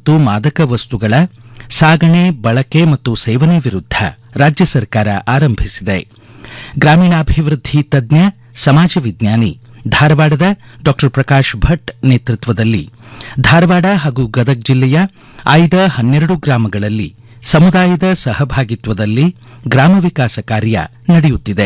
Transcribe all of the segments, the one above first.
ಮತ್ತು ಮಾದಕ ವಸ್ತುಗಳ ಸಾಗಣೆ ಬಳಕೆ ಮತ್ತು ಸೇವನೆ ವಿರುದ್ಧ ರಾಜ್ಯ ಸರ್ಕಾರ ಆರಂಭಿಸಿದೆ ಗ್ರಾಮೀಣಾಭಿವೃದ್ಧಿ ತಜ್ಞ ಸಮಾಜ ವಿಜ್ಞಾನಿ ಧಾರವಾಡದ ಡಾ ಪ್ರಕಾಶ್ ಭಟ್ ನೇತೃತ್ವದಲ್ಲಿ ಧಾರವಾಡ ಹಾಗೂ ಗದಗ ಜಿಲ್ಲೆಯ ಆಯ್ದ ಹನ್ನೆರಡು ಗ್ರಾಮಗಳಲ್ಲಿ ಸಮುದಾಯದ ಸಹಭಾಗಿತ್ವದಲ್ಲಿ ಗ್ರಾಮ ವಿಕಾಸ ಕಾರ್ಯ ನಡೆಯುತ್ತಿದೆ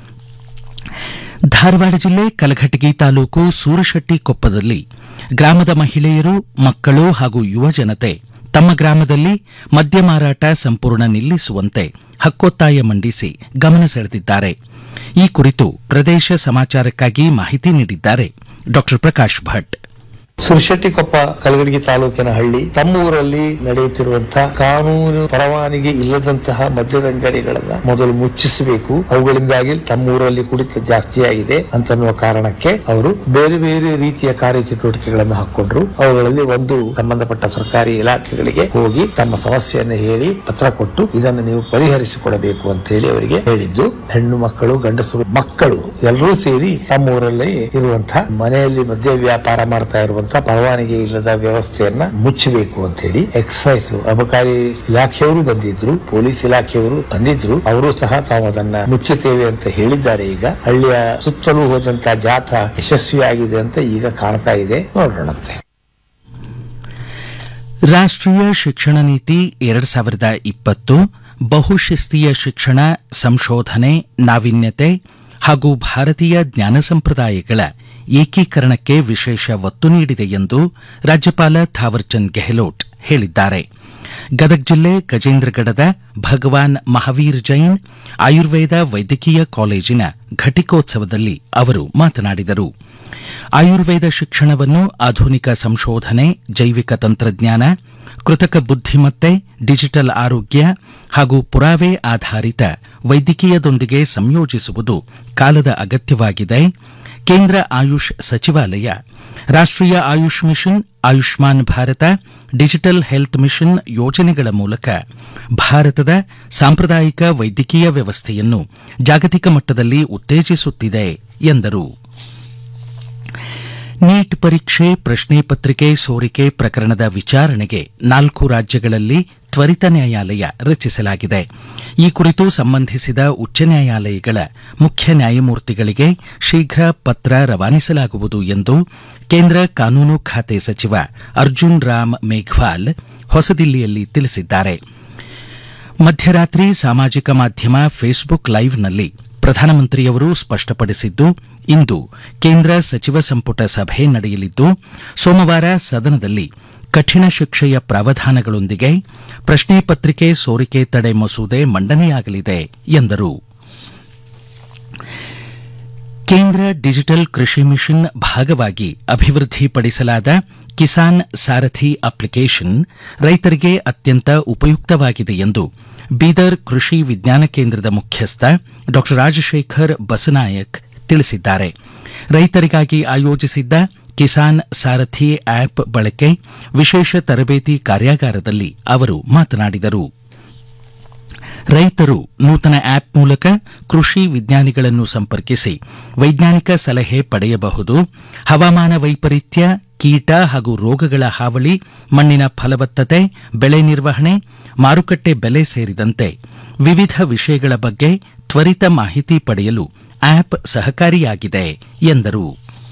ಧಾರವಾಡ ಜಿಲ್ಲೆ ಕಲಘಟಗಿ ತಾಲೂಕು ಸೂರಶೆಟ್ಟಿ ಕೊಪ್ಪದಲ್ಲಿ ಗ್ರಾಮದ ಮಹಿಳೆಯರು ಮಕ್ಕಳು ಹಾಗೂ ಯುವ ಜನತೆ ತಮ್ಮ ಗ್ರಾಮದಲ್ಲಿ ಮದ್ಯ ಮಾರಾಟ ಸಂಪೂರ್ಣ ನಿಲ್ಲಿಸುವಂತೆ ಹಕ್ಕೊತ್ತಾಯ ಮಂಡಿಸಿ ಗಮನ ಸೆಳೆದಿದ್ದಾರೆ ಈ ಕುರಿತು ಪ್ರದೇಶ ಸಮಾಚಾರಕ್ಕಾಗಿ ಮಾಹಿತಿ ನೀಡಿದ್ದಾರೆ ಡಾ ಪ್ರಕಾಶ್ ಭಟ್ ಸುರಶೆಟ್ಟಿಕೊಪ್ಪ ಕಲಗಡಗಿ ತಾಲೂಕಿನ ಹಳ್ಳಿ ತಮ್ಮ ಊರಲ್ಲಿ ನಡೆಯುತ್ತಿರುವಂತಹ ಕಾನೂನು ಪರವಾನಗಿ ಇಲ್ಲದಂತಹ ಮದ್ಯದ ಅಂಗಡಿಗಳನ್ನ ಮೊದಲು ಮುಚ್ಚಿಸಬೇಕು ಅವುಗಳಿಂದಾಗಿ ತಮ್ಮ ಊರಲ್ಲಿ ಕುಡಿತ ಜಾಸ್ತಿಯಾಗಿದೆ ಅಂತನ್ನುವ ಕಾರಣಕ್ಕೆ ಅವರು ಬೇರೆ ಬೇರೆ ರೀತಿಯ ಕಾರ್ಯಚಟುವಟಿಕೆಗಳನ್ನು ಹಾಕೊಂಡ್ರು ಅವುಗಳಲ್ಲಿ ಒಂದು ಸಂಬಂಧಪಟ್ಟ ಸರ್ಕಾರಿ ಇಲಾಖೆಗಳಿಗೆ ಹೋಗಿ ತಮ್ಮ ಸಮಸ್ಯೆಯನ್ನು ಹೇಳಿ ಪತ್ರ ಕೊಟ್ಟು ಇದನ್ನು ನೀವು ಪರಿಹರಿಸಿಕೊಡಬೇಕು ಅಂತ ಹೇಳಿ ಅವರಿಗೆ ಹೇಳಿದ್ದು ಹೆಣ್ಣು ಮಕ್ಕಳು ಗಂಡಸರು ಮಕ್ಕಳು ಎಲ್ಲರೂ ಸೇರಿ ತಮ್ಮ ಊರಲ್ಲಿ ಇರುವಂತಹ ಮನೆಯಲ್ಲಿ ಮದ್ಯ ವ್ಯಾಪಾರ ಮಾಡ್ತಾ ಇರುವಂತಹ ಪರವಾನಗಿ ಇಲ್ಲದ ವ್ಯವಸ್ಥೆಯನ್ನ ಮುಚ್ಚಬೇಕು ಅಂತ ಹೇಳಿ ಎಕ್ಸೈಸ್ ಅಬಕಾರಿ ಇಲಾಖೆಯವರು ಬಂದಿದ್ರು ಪೊಲೀಸ್ ಇಲಾಖೆಯವರು ಬಂದಿದ್ರು ಅವರು ಸಹ ತಾವು ಅದನ್ನ ಮುಚ್ಚುತ್ತೇವೆ ಅಂತ ಹೇಳಿದ್ದಾರೆ ಈಗ ಹಳ್ಳಿಯ ಸುತ್ತಲೂ ಹೋದಂತಹ ಜಾಥಾ ಯಶಸ್ವಿಯಾಗಿದೆ ಅಂತ ಈಗ ಕಾಣ್ತಾ ಇದೆ ನೋಡೋಣಂತೆ ರಾಷ್ಟ್ರೀಯ ಶಿಕ್ಷಣ ನೀತಿ ಎರಡ್ ಸಾವಿರದ ಇಪ್ಪತ್ತು ಬಹುಶಿಸ್ತೀಯ ಶಿಕ್ಷಣ ಸಂಶೋಧನೆ ನಾವೀನ್ಯತೆ ಹಾಗೂ ಭಾರತೀಯ ಜ್ಞಾನ ಸಂಪ್ರದಾಯಗಳ ಏಕೀಕರಣಕ್ಕೆ ವಿಶೇಷ ಒತ್ತು ನೀಡಿದೆ ಎಂದು ರಾಜ್ಯಪಾಲ ಥಾವರ್ಚಂದ್ ಗೆಹ್ಲೋಟ್ ಹೇಳಿದ್ದಾರೆ ಗದಗ ಜಿಲ್ಲೆ ಗಜೇಂದ್ರಗಡದ ಭಗವಾನ್ ಮಹಾವೀರ್ ಜೈನ್ ಆಯುರ್ವೇದ ವೈದ್ಯಕೀಯ ಕಾಲೇಜಿನ ಘಟಿಕೋತ್ಸವದಲ್ಲಿ ಅವರು ಮಾತನಾಡಿದರು ಆಯುರ್ವೇದ ಶಿಕ್ಷಣವನ್ನು ಆಧುನಿಕ ಸಂಶೋಧನೆ ಜೈವಿಕ ತಂತ್ರಜ್ಞಾನ ಕೃತಕ ಬುದ್ಧಿಮತ್ತೆ ಡಿಜಿಟಲ್ ಆರೋಗ್ಯ ಹಾಗೂ ಪುರಾವೆ ಆಧಾರಿತ ವೈದ್ಯಕೀಯದೊಂದಿಗೆ ಸಂಯೋಜಿಸುವುದು ಕಾಲದ ಅಗತ್ಯವಾಗಿದೆ ಕೇಂದ್ರ ಆಯುಷ್ ಸಚಿವಾಲಯ ರಾಷ್ಟ್ರೀಯ Ayush mission Ayushman Bharat digital health mission ಯೋಜನೆಗಳ ಮೂಲಕ ಭಾರತದ ಸಾಂಪ್ರದಾಯಿಕ ವೈದ್ಯಕೀಯ ವ್ಯವಸ್ಥೆಯನ್ನು ಜಾಗತಿಕ ಮಟ್ಟದಲ್ಲಿ ಉತ್ತೇಜಿಸುತ್ತಿದೆ ಎಂದರು ನೀಟ್ ಪರೀಕ್ಷೆ ಪ್ರಶ್ನೆ ಪತ್ರಿಕೆ ಸೋರಿಕೆ ಪ್ರಕರಣದ ವಿಚಾರಣೆಗೆ ನಾಲ್ಕು ರಾಜ್ಯಗಳಲ್ಲಿ ತ್ವರಿತ ನ್ಯಾಯಾಲಯ ರಚಿಸಲಾಗಿದೆ ಈ ಕುರಿತು ಸಂಬಂಧಿಸಿದ ಉಚ್ಚ ನ್ಯಾಯಾಲಯಗಳ ಮುಖ್ಯ ನ್ಯಾಯಮೂರ್ತಿಗಳಿಗೆ ಶೀಘ್ರ ಪತ್ರ ರವಾನಿಸಲಾಗುವುದು ಎಂದು ಕೇಂದ್ರ ಕಾನೂನು ಖಾತೆ ಸಚಿವ ಅರ್ಜುನ್ ರಾಮ್ ಮೇಘ್ವಾಲ್ ಹೊಸದಿಲ್ಲಿಯಲ್ಲಿ ತಿಳಿಸಿದ್ದಾರೆ ಮಧ್ಯರಾತ್ರಿ ಸಾಮಾಜಿಕ ಮಾಧ್ಯಮ ಫೇಸ್ಬುಕ್ ಲೈವ್ನಲ್ಲಿ ಪ್ರಧಾನಮಂತ್ರಿಯವರು ಸ್ಪಷ್ಟಪಡಿಸಿದ್ದು ಇಂದು ಕೇಂದ್ರ ಸಚಿವ ಸಂಪುಟ ಸಭೆ ನಡೆಯಲಿದ್ದು ಸೋಮವಾರ ಸದನದಲ್ಲಿ ಕಠಿಣ ಶಿಕ್ಷೆಯ ಪ್ರಾವಧಾನಗಳೊಂದಿಗೆ ಪ್ರಶ್ನೆ ಪತ್ರಿಕೆ ಸೋರಿಕೆ ತಡೆ ಮಸೂದೆ ಮಂಡನೆಯಾಗಲಿದೆ ಎಂದರು ಕೇಂದ್ರ ಡಿಜಿಟಲ್ ಕೃಷಿ ಮಿಷನ್ ಭಾಗವಾಗಿ ಅಭಿವೃದ್ಧಿಪಡಿಸಲಾದ ಕಿಸಾನ್ ಸಾರಥಿ ಅಪ್ಲಿಕೇಶನ್ ರೈತರಿಗೆ ಅತ್ಯಂತ ಉಪಯುಕ್ತವಾಗಿದೆ ಎಂದು ಬೀದರ್ ಕೃಷಿ ವಿಜ್ಞಾನ ಕೇಂದ್ರದ ಮುಖ್ಯಸ್ಥ ಡಾ ರಾಜಶೇಖರ್ ಬಸನಾಯಕ್ ತಿಳಿಸಿದ್ದಾರೆ ರೈತರಿಗಾಗಿ ಆಯೋಜಿಸಿದ್ದ ಕಿಸಾನ್ ಸಾರಥಿ ಆಪ್ ಬಳಕೆ ವಿಶೇಷ ತರಬೇತಿ ಕಾರ್ಯಾಗಾರದಲ್ಲಿ ಅವರು ಮಾತನಾಡಿದರು ರೈತರು ನೂತನ ಆಪ್ ಮೂಲಕ ಕೃಷಿ ವಿಜ್ಞಾನಿಗಳನ್ನು ಸಂಪರ್ಕಿಸಿ ವೈಜ್ಞಾನಿಕ ಸಲಹೆ ಪಡೆಯಬಹುದು ಹವಾಮಾನ ವೈಪರೀತ್ಯ ಕೀಟ ಹಾಗೂ ರೋಗಗಳ ಹಾವಳಿ ಮಣ್ಣಿನ ಫಲವತ್ತತೆ ಬೆಳೆ ನಿರ್ವಹಣೆ ಮಾರುಕಟ್ಟೆ ಬೆಲೆ ಸೇರಿದಂತೆ ವಿವಿಧ ವಿಷಯಗಳ ಬಗ್ಗೆ ತ್ವರಿತ ಮಾಹಿತಿ ಪಡೆಯಲು ಆಪ್ ಸಹಕಾರಿಯಾಗಿದೆ ಎಂದರು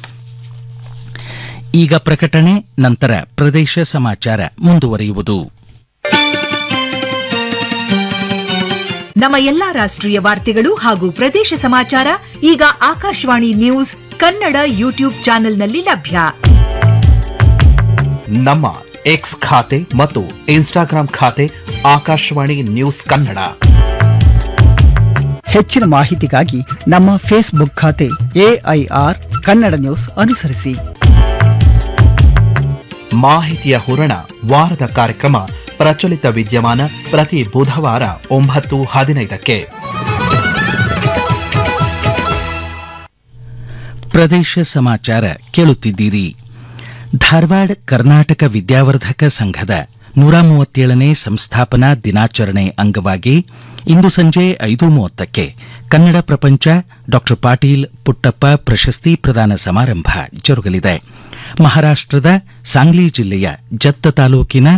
ಈಗ ಪ್ರಕಟಣೆ ನಂತರ ಪ್ರದೇಶ ಸಮಾಚಾರ ಮುಂದುವರಿಯುವುದು ನಮ್ಮ ಎಲ್ಲಾ ರಾಷ್ಟ್ರೀಯ ವಾರ್ತೆಗಳು ಹಾಗೂ ಪ್ರದೇಶ ಸಮಾಚಾರ ಈಗ ಆಕಾಶವಾಣಿ ನ್ಯೂಸ್ ಕನ್ನಡ ಯೂಟ್ಯೂಬ್ ಚಾನೆಲ್ನಲ್ಲಿ ಲಭ್ಯ ನಮ್ಮ ಎಕ್ಸ್ ಖಾತೆ ಮತ್ತು ಇನ್ಸ್ಟಾಗ್ರಾಂ ಖಾತೆ ಆಕಾಶವಾಣಿ ನ್ಯೂಸ್ ಕನ್ನಡ ಹೆಚ್ಚಿನ ಮಾಹಿತಿಗಾಗಿ ನಮ್ಮ ಫೇಸ್ಬುಕ್ ಖಾತೆ ಎಐಆರ್ ಕನ್ನಡ ನ್ಯೂಸ್ ಅನುಸರಿಸಿ ಮಾಹಿತಿಯ ಹೂರಣ ವಾರದ ಕಾರ್ಯಕ್ರಮ ಪ್ರಚಲಿತ ವಿದ್ಯಮಾನ ಪ್ರತಿ ಬುಧವಾರ ಒಂಬತ್ತು ಹದಿನೈದಕ್ಕೆ ಪ್ರದೇಶ ಸಮಾಚಾರ ಕೇಳುತ್ತಿದ್ದೀರಿ ಧಾರವಾಡ ಕರ್ನಾಟಕ ವಿದ್ಯಾವರ್ಧಕ ಸಂಘದ ನೂರ ಮೂವತ್ತೇಳನೇ ಸಂಸ್ಥಾಪನಾ ದಿನಾಚರಣೆ ಅಂಗವಾಗಿ ಇಂದು ಸಂಜೆ ಐದು ಮೂವತ್ತಕ್ಕೆ ಕನ್ನಡ ಪ್ರಪಂಚ ಡಾ ಪಾಟೀಲ್ ಪುಟ್ಟಪ್ಪ ಪ್ರಶಸ್ತಿ ಪ್ರದಾನ ಸಮಾರಂಭ ಜರುಗಲಿದೆ ಮಹಾರಾಷ್ಟದ ಸಾಂಗ್ಲಿ ಜಿಲ್ಲೆಯ ಜತ್ತ ತಾಲೂಕಿನ